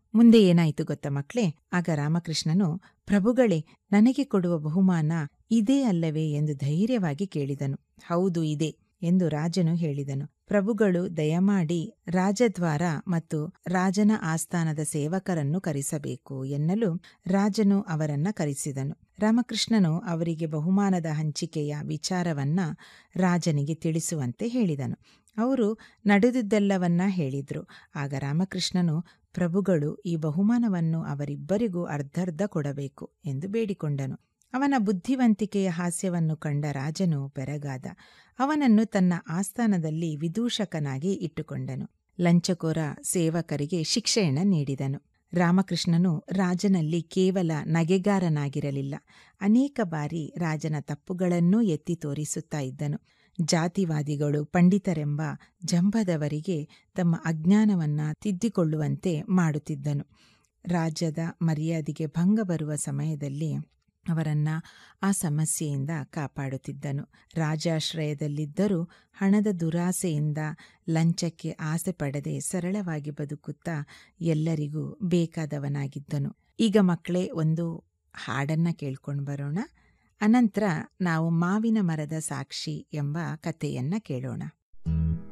ಮುಂದೆ ಏನಾಯಿತು ಗೊತ್ತಾ ಮಕ್ಳೇ ಆಗ ರಾಮಕೃಷ್ಣನು ಪ್ರಭುಗಳೇ ನನಗೆ ಕೊಡುವ ಬಹುಮಾನ ಇದೇ ಅಲ್ಲವೇ ಎಂದು ಧೈರ್ಯವಾಗಿ ಕೇಳಿದನು ಹೌದು ಇದೆ ಎಂದು ರಾಜನು ಹೇಳಿದನು ಪ್ರಭುಗಳು ದಯಮಾಡಿ ರಾಜದ್ವಾರ ಮತ್ತು ರಾಜನ ಆಸ್ಥಾನದ ಸೇವಕರನ್ನು ಕರೆಸಬೇಕು ಎನ್ನಲು ರಾಜನು ಅವರನ್ನ ಕರೆಸಿದನು ರಾಮಕೃಷ್ಣನು ಅವರಿಗೆ ಬಹುಮಾನದ ಹಂಚಿಕೆಯ ವಿಚಾರವನ್ನ ರಾಜನಿಗೆ ತಿಳಿಸುವಂತೆ ಹೇಳಿದನು ಅವರು ನಡೆದುದೆಲ್ಲವನ್ನ ಹೇಳಿದ್ರು ಆಗ ರಾಮಕೃಷ್ಣನು ಪ್ರಭುಗಳು ಈ ಬಹುಮಾನವನ್ನು ಅವರಿಬ್ಬರಿಗೂ ಅರ್ಧರ್ಧ ಕೊಡಬೇಕು ಎಂದು ಬೇಡಿಕೊಂಡನು ಅವನ ಬುದ್ಧಿವಂತಿಕೆಯ ಹಾಸ್ಯವನ್ನು ಕಂಡ ರಾಜನು ಬೆರಗಾದ ಅವನನ್ನು ತನ್ನ ಆಸ್ಥಾನದಲ್ಲಿ ವಿದೂಷಕನಾಗಿ ಇಟ್ಟುಕೊಂಡನು ಲಂಚಕೋರ ಸೇವಕರಿಗೆ ಶಿಕ್ಷೆಯನ್ನ ನೀಡಿದನು ರಾಮಕೃಷ್ಣನು ರಾಜನಲ್ಲಿ ಕೇವಲ ನಗೆಗಾರನಾಗಿರಲಿಲ್ಲ ಅನೇಕ ಬಾರಿ ರಾಜನ ತಪ್ಪುಗಳನ್ನೂ ಎತ್ತಿ ತೋರಿಸುತ್ತಾ ಇದ್ದನು ಜಾತಿವಾದಿಗಳು ಪಂಡಿತರೆಂಬ ಜಂಬದವರಿಗೆ ತಮ್ಮ ಅಜ್ಞಾನವನ್ನ ತಿದ್ದಿಕೊಳ್ಳುವಂತೆ ಮಾಡುತ್ತಿದ್ದನು ರಾಜ್ಯದ ಮರ್ಯಾದೆಗೆ ಭಂಗ ಬರುವ ಸಮಯದಲ್ಲಿ ಅವರನ್ನ ಆ ಸಮಸ್ಯೆಯಿಂದ ಕಾಪಾಡುತ್ತಿದ್ದನು ರಾಜಾಶ್ರಯದಲ್ಲಿದ್ದರೂ ಹಣದ ದುರಾಸೆಯಿಂದ ಲಂಚಕ್ಕೆ ಆಸೆ ಪಡದೆ ಸರಳವಾಗಿ ಬದುಕುತ್ತಾ ಎಲ್ಲರಿಗೂ ಬೇಕಾದವನಾಗಿದ್ದನು ಈಗ ಮಕ್ಕಳೇ ಒಂದು ಹಾಡನ್ನ ಕೇಳ್ಕೊಂಡು ಬರೋಣ ಅನಂತರ ನಾವು ಮಾವಿನ ಮರದ ಸಾಕ್ಷಿ ಎಂಬ ಕಥೆಯನ್ನ ಕೇಳೋಣ